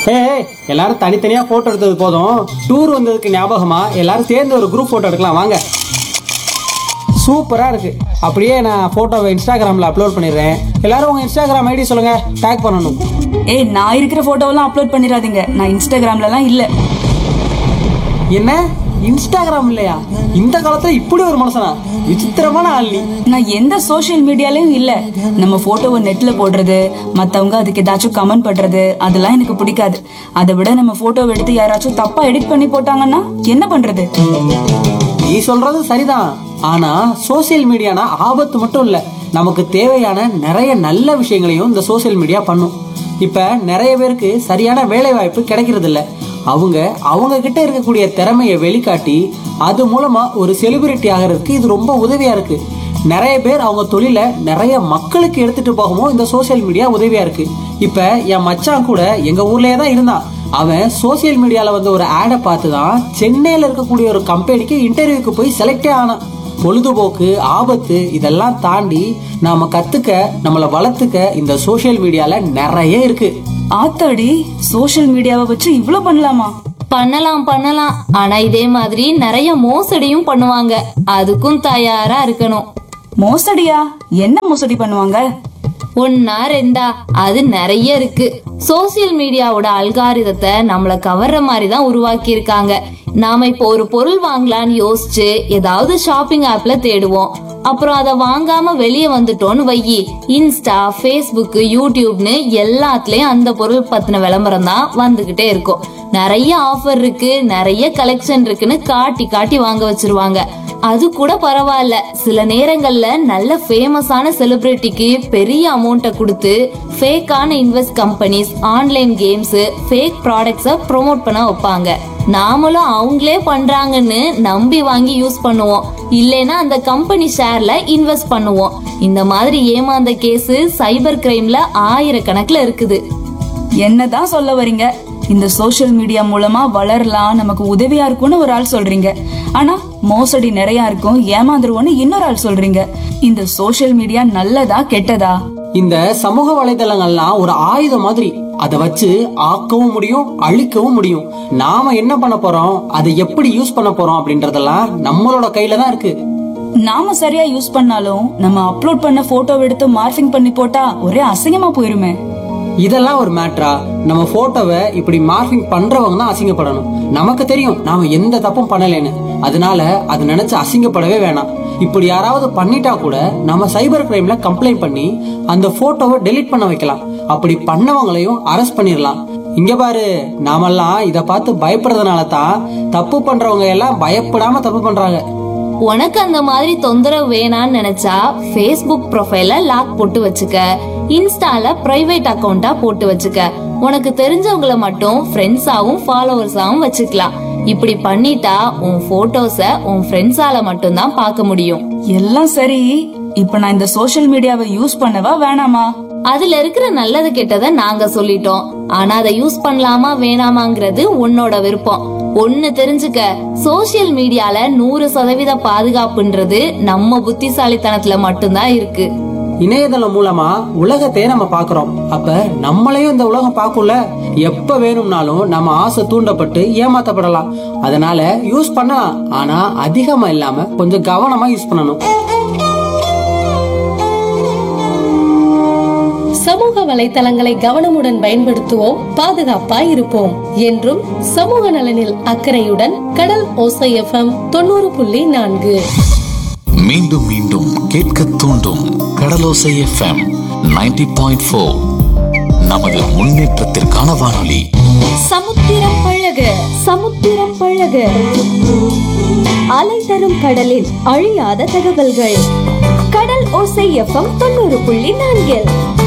ஏய் எல்லாரும் தனித்தனியா போட்டோ எடுத்தது போதும் டூர் வந்ததுக்கு ஞாபகமா எல்லாரும் சேர்ந்து ஒரு குரூப் போட்டோ எடுக்கலாம் வாங்க சூப்பரா இருக்கு அப்படியே நான் போட்டோவை இன்ஸ்டாகிராம்ல அப்லோட் பண்ணிடுறேன் எல்லாரும் உங்க இன்ஸ்டாகிராம் ஐடி சொல்லுங்க டேக் பண்ணணும் ஏய் நான் இருக்கிற போட்டோவெல்லாம் அப்லோட் பண்ணிடாதீங்க நான் இன்ஸ்டாகிராம்லலாம் இல்ல என்ன இன்ஸ்டாகிராம் இல்லையா இந்த காலத்துல இப்படி ஒரு மனுஷனா விசித்திரமான ஆள் நீ நான் எந்த சோஷியல் மீடியாலயும் இல்ல நம்ம போட்டோவை நெட்ல போடுறது மத்தவங்க அதுக்கு ஏதாச்சும் கமெண்ட் பண்றது அதெல்லாம் எனக்கு பிடிக்காது அதை விட நம்ம போட்டோவை எடுத்து யாராச்சும் தப்பா எடிட் பண்ணி போட்டாங்கன்னா என்ன பண்றது நீ சொல்றது சரிதான் ஆனா சோசியல் மீடியானா ஆபத்து மட்டும் இல்ல நமக்கு தேவையான நிறைய நல்ல விஷயங்களையும் இந்த சோசியல் மீடியா பண்ணும் இப்ப நிறைய பேருக்கு சரியான வேலை வாய்ப்பு கிடைக்கிறது இல்ல அவங்க அவங்க கிட்ட இருக்கக்கூடிய திறமையை வெளிக்காட்டி அது மூலமா ஒரு செலிபிரிட்டி ஆகிறதுக்கு இது ரொம்ப உதவியா இருக்கு நிறைய பேர் அவங்க தொழில நிறைய மக்களுக்கு எடுத்துட்டு போகவும் இந்த சோசியல் மீடியா உதவியா இருக்கு இப்ப என் மச்சான் கூட எங்க ஊர்லயே தான் இருந்தான் அவன் சோசியல் மீடியால வந்து ஒரு ஆடை பார்த்து தான் சென்னையில இருக்கக்கூடிய ஒரு கம்பெனிக்கு இன்டர்வியூக்கு போய் செலக்டே ஆனான் பொழுதுபோக்கு ஆபத்து இதெல்லாம் தாண்டி நாம கத்துக்க நம்மளை வளர்த்துக்க இந்த சோஷியல் மீடியால நிறைய இருக்கு ஆத்தாடி சோஷியல் மீடியாவை வச்சு இவ்ளோ பண்ணலாமா பண்ணலாம் பண்ணலாம் ஆனா இதே மாதிரி நிறைய மோசடியும் பண்ணுவாங்க அதுக்கும் தயாரா இருக்கணும் மோசடியா என்ன மோசடி பண்ணுவாங்க ஒன்னா ரெண்டா அது நிறைய இருக்கு சோசியல் மீடியாவோட அல்காரிதத்தை நம்மள கவர்ற மாதிரி தான் உருவாக்கி இருக்காங்க நாம இப்போ ஒரு பொருள் வாங்கலாம்னு யோசிச்சு ஏதாவது ஷாப்பிங் ஆப்ல தேடுவோம் அப்புறம் அதை வாங்காம வெளியே வந்துட்டோம்னு வையி இன்ஸ்டா ஃபேஸ்புக் யூடியூப்னு எல்லாத்துலயும் அந்த பொருள் பத்தின விளம்பரம் தான் வந்துகிட்டே இருக்கும் நிறைய ஆஃபர் இருக்கு நிறைய கலெக்ஷன் இருக்குன்னு காட்டி காட்டி வாங்க வச்சிருவாங்க அது கூட பரவாயில்ல சில நேரங்கள்ல நல்ல ஃபேமஸான செலிபிரிட்டிக்கு பெரிய அமௌண்ட்டை கொடுத்து ஃபேக்கான invest companies online games fake ப்ராடக்ட்ஸை ப்ரோமோட் பண்ண வைப்பாங்க நாமளும் அவங்களே பண்றாங்கன்னு நம்பி வாங்கி யூஸ் பண்ணுவோம் இல்லைன்னா அந்த கம்பெனி ஷேர்ல இன்வெஸ்ட் பண்ணுவோம் இந்த மாதிரி ஏமாந்த கேஸ் சைபர் கிரைம்ல ஆயிரக்கணக்குல இருக்குது என்னதான் சொல்ல வர்றீங்க இந்த சோஷியல் மீடியா மூலமா வளரலாம் நமக்கு உதவியா இருக்கும்னு ஒரு ஆள் சொல்றீங்க ஆனா மோசடி நிறைய இருக்கும் ஏமாந்துருவோம்னு இன்னொரு ஆள் சொல்றீங்க இந்த சோஷியல் மீடியா நல்லதா கெட்டதா இந்த சமூக வலைதளங்கள்லாம் ஒரு ஆயுதம் மாதிரி அதை வச்சு ஆக்கவும் முடியும் அழிக்கவும் முடியும் நாம என்ன பண்ண போறோம் அதை எப்படி யூஸ் பண்ண போறோம் அப்படின்றதெல்லாம் நம்மளோட கையில தான் இருக்கு நாம சரியா யூஸ் பண்ணாலும் நம்ம அப்லோட் பண்ண போட்டோ எடுத்து மார்ஃபிங் பண்ணி போட்டா ஒரே அசிங்கமா போயிருமே இதெல்லாம் ஒரு மேட்ரா நம்ம போட்டோவை இப்படி மார்க்கிங் பண்றவங்க தான் அசிங்கப்படணும் நமக்கு தெரியும் நாம எந்த தப்பும் பண்ணலைன்னு அதனால அது நினைச்சு அசிங்கப்படவே வேணாம் இப்படி யாராவது பண்ணிட்டா கூட நம்ம சைபர் கிரைம்ல கம்ப்ளைண்ட் பண்ணி அந்த போட்டோவை டெலீட் பண்ண வைக்கலாம் அப்படி பண்ணவங்களையும் அரெஸ்ட் பண்ணிடலாம் இங்க பாரு நாமெல்லாம் இத பார்த்து பயப்படுறதுனால தான் தப்பு பண்றவங்க எல்லாம் பயப்படாம தப்பு பண்றாங்க உனக்கு அந்த மாதிரி தொந்தரவு வேணான்னு நினைச்சா ஃபேஸ்புக் ப்ரொஃபைல லாக் போட்டு வச்சுக்க இன்ஸ்டால பிரைவேட் அக்கவுண்டா போட்டு வச்சுக்க உனக்கு தெரிஞ்சவங்கள மட்டும் ஃப்ரெண்ட்ஸாவும் ஃபாலோவர்ஸாவும் வச்சுக்கலாம் இப்படி பண்ணிட்டா உன் போட்டோஸ உன் ஃப்ரெண்ட்ஸால மட்டும்தான் பார்க்க முடியும் எல்லாம் சரி இப்ப நான் இந்த சோஷியல் மீடியாவை யூஸ் பண்ணவா வேணாமா அதுல இருக்கிற நல்லது கெட்டதை நாங்க சொல்லிட்டோம் ஆனா அதை யூஸ் பண்ணலாமா வேணாமாங்கிறது உன்னோட விருப்பம் ஒண்ணு தெரிஞ்சுக்க சோசியல் மீடியால நூறு சதவீத பாதுகாப்புன்றது நம்ம புத்திசாலித்தனத்துல மட்டும்தான் இருக்கு இணையதளம் மூலமா உலகத்தையே நம்ம பாக்குறோம் அப்ப நம்மளையும் இந்த உலகம் பார்க்கும்ல எப்ப வேணும்னாலும் நம்ம ஆசை தூண்டப்பட்டு ஏமாத்தப்படலாம் அதனால யூஸ் பண்ணலாம் ஆனா அதிகமா இல்லாம கொஞ்சம் கவனமா யூஸ் பண்ணணும் சமூக வலைத்தளங்களை கவனமுடன் பயன்படுத்துவோம் பாதுகாப்பாய் இருப்போம் என்றும் சமூக நலனில் அக்கறையுடன் கடல் ஓசை எஃப்எம் தொண்ணூறு புள்ளி நான்கு மீண்டும் மீண்டும் கேட்க தூண்டும் கடலோசை எஃப்எம் 90.4 பாயிண்ட் ஃபோர் நமது முன்னேற்றத்திற்கான வானொலி சமுத்திரம் பழக சமுத்திரம் பழக அலை தரும் கடலில் அழியாத தகவல்கள் கடல் ஓசை எஃப்எம் தொண்ணூறு புள்ளி நான்கில்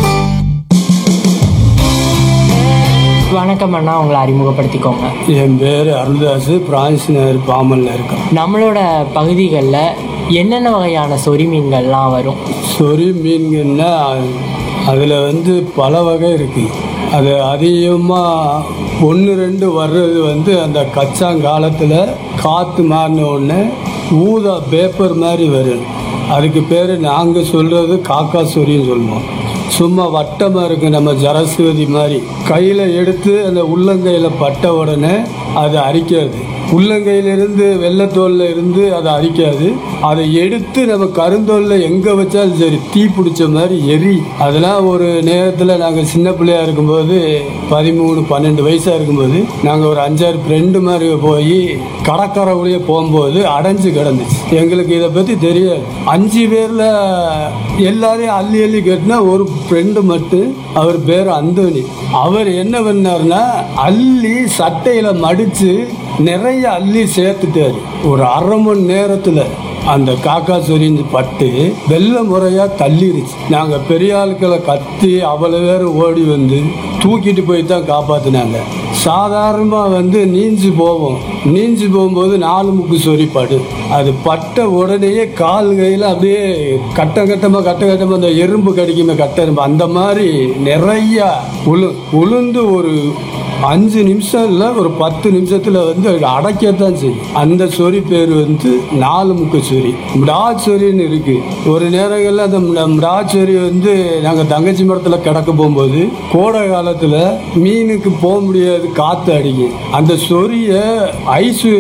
வணக்கம் அண்ணா உங்களை அறிமுகப்படுத்திக்கோங்க என் பேர் அருள்தாஸ் பிரான்ஸ் நகர் பாமல்ல இருக்கேன் நம்மளோட பகுதிகளில் என்னென்ன வகையான சொறி மீன்கள்லாம் வரும் சொறி மீன்கள்னா அதில் வந்து பல வகை இருக்குது அது அதிகமாக ஒன்று ரெண்டு வர்றது வந்து அந்த கச்சாங்காலத்தில் காற்று மாறின உடனே ஊதா பேப்பர் மாதிரி வரும் அதுக்கு பேர் நாங்கள் சொல்கிறது காக்கா சொரின்னு சொல்லுவோம் சும்மா வட்டமாக இருக்கு நம்ம ஜரஸ்வதி மாதிரி கையில் எடுத்து அந்த உள்ளங்கையில் பட்ட உடனே அது அரிக்காது உள்ளங்கையிலிருந்து வெள்ளத்தோல்ல இருந்து அதை அரிக்காது அதை எடுத்து நம்ம கருந்தோல்ல எங்கே வச்சாலும் சரி தீ பிடிச்ச மாதிரி எரி அதெல்லாம் ஒரு நேரத்தில் நாங்கள் சின்ன பிள்ளையா இருக்கும்போது பதிமூணு பன்னெண்டு வயசாக இருக்கும்போது நாங்கள் ஒரு அஞ்சாறு ஃப்ரெண்டு மாதிரி போய் கடற்கரை வழியே போகும்போது அடைஞ்சு கிடந்துச்சு எங்களுக்கு இதை பற்றி தெரியாது அஞ்சு பேரில் எல்லாரையும் அள்ளி அள்ளி கட்டினா ஒரு ஃப்ரெண்டு மட்டும் அவர் பேர் அந்தோனி அவர் என்ன பண்ணாருன்னா அள்ளி சட்டையில் மடித்து நிறைய அள்ளி சேர்த்துட்டாரு ஒரு அரை மணி நேரத்தில் அந்த காக்கா சொரிஞ்சு பட்டு வெள்ள முறையா தள்ளிருச்சு நாங்க பெரிய ஆட்களை கத்தி அவ்வளவு பேர் ஓடி வந்து தூக்கிட்டு போய் தான் காப்பாத்தினாங்க சாதாரணமா வந்து நீஞ்சு போவோம் நீஞ்சு போகும்போது நாலு முக்கு சொறி படு அது பட்ட உடனேயே கால் கையில் அப்படியே கட்டம் கட்டமா கட்ட கட்டமா அந்த எறும்பு கடிக்குமே கட்ட எறும்பு அந்த மாதிரி நிறைய உளு உளுந்து ஒரு அஞ்சு நிமிஷம் இல்லை ஒரு பத்து நிமிஷத்துல வந்து அது அடைக்கத்தான் செய்யும் அந்த சொறி பேர் வந்து நாலு முக்கு சொறி மிடாச் சொறின்னு இருக்கு ஒரு நேரங்களில் அந்த மிடா- மிடாச் சொறி வந்து நாங்கள் தங்கச்சி மரத்தில் கிடக்க போகும்போது கோடை காலத்தில் மீனுக்கு போக முடியாது காற்று அடிக்கும் அந்த சொறியை ஐஸு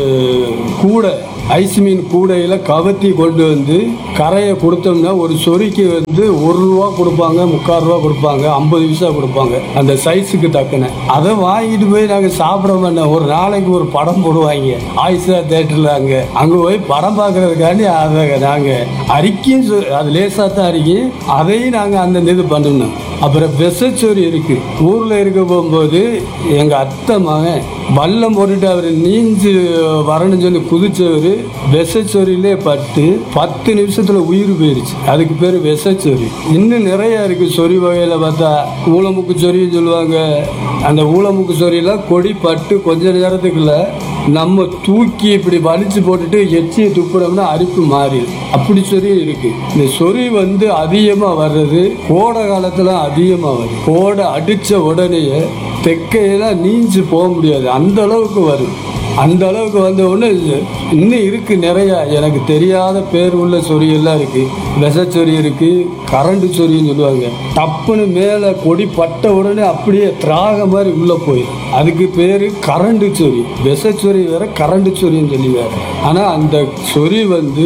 கூட ஐஸ் மீன் கூடையில் கவத்தி கொண்டு வந்து கரையை கொடுத்தோம்னா ஒரு சொறிக்கு வந்து ஒரு ரூபா கொடுப்பாங்க முக்கால் ரூபா கொடுப்பாங்க ஐம்பது பைசா கொடுப்பாங்க அந்த சைஸுக்கு தக்கன அதை வாங்கிட்டு போய் நாங்கள் சாப்பிட மாட்டோம் ஒரு நாளைக்கு ஒரு படம் போடுவாங்க ஆயிஷா தேட்டரில் அங்கே அங்கே போய் படம் பார்க்கறதுக்காண்டி அதை நாங்கள் அரிக்கும் சொ- அது லேசாக தான் அரிக்கும் அதையும் நாங்கள் அந்த இது பண்ணணும் அப்புறம் விசச்சோரி இருக்கு ஊர்ல இருக்க போகும்போது எங்க அத்தை மகன் வல்லம் போட்டுட்டு அவர் நீஞ்சு வரணும்னு சொல்லி குதிச்சவர் விசச்சோரியிலே பட்டு பத்து நிமிஷத்துல உயிர் போயிருச்சு அதுக்கு பேர் விசச்சோரி இன்னும் நிறைய இருக்கு சொறி வகையில பார்த்தா ஊளமுக்கு சொரின்னு சொல்லுவாங்க அந்த ஊளமுக்கு சொரியெல்லாம் கொடி பட்டு கொஞ்ச நேரத்துக்குள்ள நம்ம தூக்கி இப்படி வலிச்சு போட்டுட்டு எச்சியை துப்புனோம்னா அரிப்பு மாறிடும் அப்படி சொறி இருக்கு இந்த சொறி வந்து அதிகமா வர்றது கோடை காலத்துல அதிகமா வரும் கோடை அடிச்ச உடனேயே தெக்கையெல்லாம் நீஞ்சு போக முடியாது அந்த அளவுக்கு வரும் அந்த அளவுக்கு வந்த உடனே இது- இன்னும் இருக்கு நிறைய எனக்கு தெரியாத பேர் உள்ள சொறி எல்லாம் இருக்கு விசச்சொறி இருக்கு கரண்ட் சொறின்னு சொல்லுவாங்க டப்புன்னு மேலே கொடி பட்ட உடனே அப்படியே திராக மாதிரி உள்ள போயிடும் அதுக்கு பேரு கரண்ட் சொறி விசச்சொறி வேற கரண்ட் சொறின்னு சொல்லி வேற ஆனா அந்த சொறி வந்து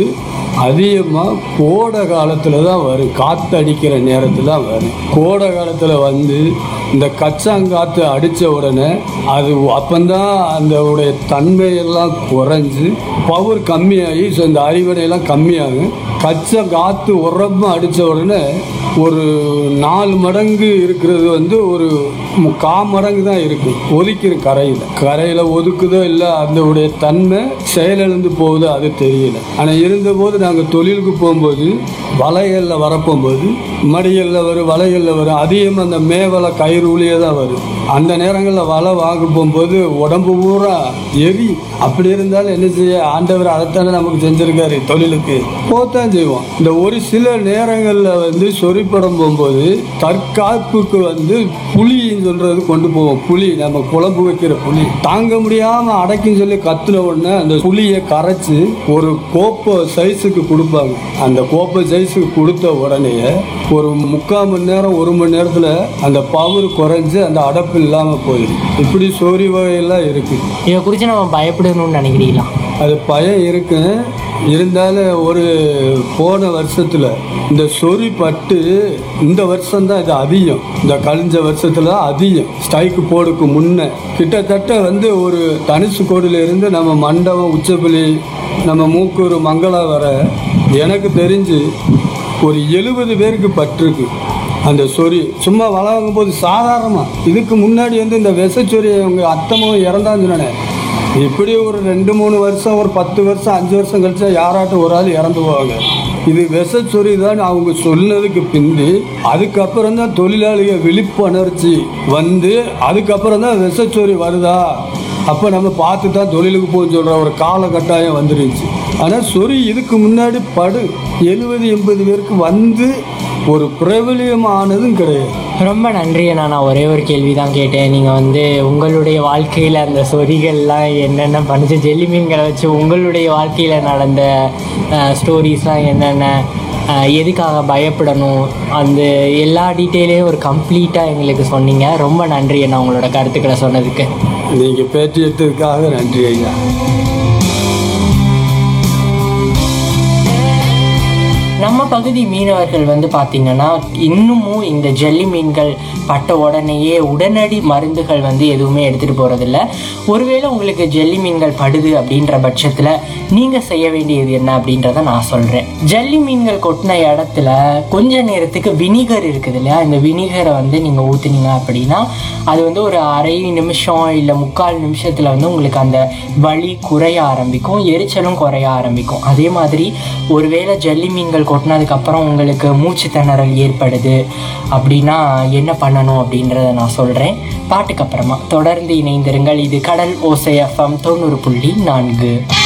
அதிகமாக கோடை காலத்தில் தான் வரும் காற்று அடிக்கிற நேரத்தில் தான் வரும் கோடை காலத்தில் வந்து இந்த கச்சாங்காற்று அடித்த உடனே அது அப்பந்தான் அந்த உடைய தன்மையெல்லாம் குறைஞ்சு பவர் கம்மியாகி ஸோ இந்த அறிவடையெல்லாம் கம்மியாகும் கச்சா காற்று உரமாக அடித்த உடனே ஒரு நாலு மடங்கு இருக்கிறது வந்து ஒரு மு- கா மடங்கு தான் இருக்கு ஒதுக்கிற கரையில் கரையில் ஒதுக்குதோ இல்லை அந்த உடைய தன்மை செயலிழந்து போகுதோ அது தெரியல ஆனால் இருந்தபோது நாங்கள் தொழிலுக்கு போகும்போது வலைகளில் வரப்போகும்போது மடிகளில் வரும் வலைகளில் வரும் அதிகமாக அந்த மேவலை கயிறு ஊழியே தான் வரும் அந்த நேரங்களில் வலை வாங்க போகும்போது உடம்பு பூரா எரி அப்படி இருந்தாலும் என்ன செய்ய ஆண்டவர் அதைத்தானே நமக்கு செஞ்சிருக்காரு தொழிலுக்கு போத்தான் செய்வோம் இந்த ஒரு சில நேரங்களில் வந்து சொறிப்படம் போகும்போது தற்காப்புக்கு வந்து புளின்னு சொல்றது கொண்டு போவோம் புளி நம்ம குழம்பு வைக்கிற புளி தாங்க முடியாம அடைக்கும் சொல்லி கத்துன உடனே அந்த புளியை கரைச்சு ஒரு கோப்பை சைஸுக்கு கொடுப்பாங்க அந்த கோப்பை சைஸுக்கு கொடுத்த உடனே ஒரு முக்கால் மணி நேரம் ஒரு மணி நேரத்துல அந்த பவர் குறைஞ்சு அந்த அடப்பு இல்லாம போயிடும் இப்படி சோரி வகையெல்லாம் இருக்கு இதை குறித்து நம்ம பயப்படணும்னு நினைக்கிறீங்களா அது பயம் இருக்கு இருந்தாலும் ஒரு போன வருஷத்துல இந்த சொறி பட்டு இந்த வருஷம் தான் இது அதிகம் இந்த கழிஞ்ச வருஷத்துல அதிகம் ஸ்ட்ரைக்கு போடுக்கு முன்ன கிட்டத்தட்ட வந்து ஒரு தனுசு கோடியில இருந்து நம்ம மண்டபம் உச்சப்புலி நம்ம மூக்கூர் மங்களா வர எனக்கு தெரிஞ்சு ஒரு எழுபது பேருக்கு பட்டிருக்கு அந்த சொறி சும்மா வளரும் போது சாதாரணமா இதுக்கு முன்னாடி வந்து இந்த விசச்சொறி அவங்க அத்தமும் இறந்தான்னு சொன்னேன் இப்படி ஒரு ரெண்டு மூணு வருஷம் ஒரு பத்து வருஷம் அஞ்சு வருஷம் கழிச்சா யாராட்டும் ஒரு ஆள் இறந்து போவாங்க இது விஷச்சொறி தான் அவங்க சொன்னதுக்கு பிந்தி அதுக்கப்புறம் தான் தொழிலாளிகள் விழிப்புணர்ச்சி வந்து அதுக்கப்புறம் தான் விஷச்சொறி வருதா அப்போ நம்ம பார்த்து தான் தொழிலுக்கு போக சொல்கிற ஒரு காலகட்டாயம் வந்துருச்சு ஆனால் சொறி இதுக்கு முன்னாடி படு எழுபது எண்பது பேருக்கு வந்து ஒரு பிரபலியம் ஆனதும் கிடையாது ரொம்ப நன்றி அண்ணா நான் ஒரே ஒரு கேள்வி தான் கேட்டேன் நீங்கள் வந்து உங்களுடைய வாழ்க்கையில் அந்த சொறிகள்லாம் என்னென்ன பண்ணுச்சு ஜெல்லி மீன்களை வச்சு உங்களுடைய வாழ்க்கையில் நடந்த ஸ்டோரிஸ்லாம் என்னென்ன அஹ், எதுக்காக பயப்படணும் அந்த எல்லா டீட்டெயிலையும் ஒரு கம்ப்ளீட்டாக எங்களுக்கு சொன்னீங்க ரொம்ப நன்றி அண்ணா உங்களோட கருத்துக்களை சொன்னதுக்கு நீங்கள் பேட்டி எடுத்ததுக்காக நன்றி ஐயா நம்ம பகுதி மீனவர்கள் வந்து பார்த்திங்கன்னா இன்னமும் இந்த ஜெல்லி மீன்கள் பட்ட உடனேயே உடனடி மருந்துகள் வந்து எதுவுமே எடுத்துகிட்டு போகிறதில்ல ஒருவேளை உங்களுக்கு ஜெல்லி மீன்கள் படுது அப்படின்ற பட்சத்தில் நீங்கள் செய்ய வேண்டியது என்ன அப்படின்றத நான் சொல்கிறேன் ஜெல்லி மீன்கள் கொட்டின இடத்துல கொஞ்ச நேரத்துக்கு வினிகர் இருக்குது இல்லையா இந்த வினிகரை வந்து நீங்கள் ஊற்றுனீங்க அப்படின்னா அது வந்து ஒரு அரை நிமிஷம் இல்லை முக்கால் நிமிஷத்தில் வந்து உங்களுக்கு அந்த வலி குறைய ஆரம்பிக்கும் எரிச்சலும் குறைய ஆரம்பிக்கும் அதே மாதிரி ஒருவேளை ஜல்லி மீன்கள் கொட்டினதுக்கப்புறம் உங்களுக்கு மூச்சு திணறல் ஏற்படுது அப்படின்னா என்ன பண்ணணும் அப்படின்றத நான் சொல்கிறேன் பாட்டுக்கு அப்புறமா தொடர்ந்து இணைந்திருங்கள் இது கடல் ஓசை எஃப்எம் தொண்ணூறு புள்ளி நான்கு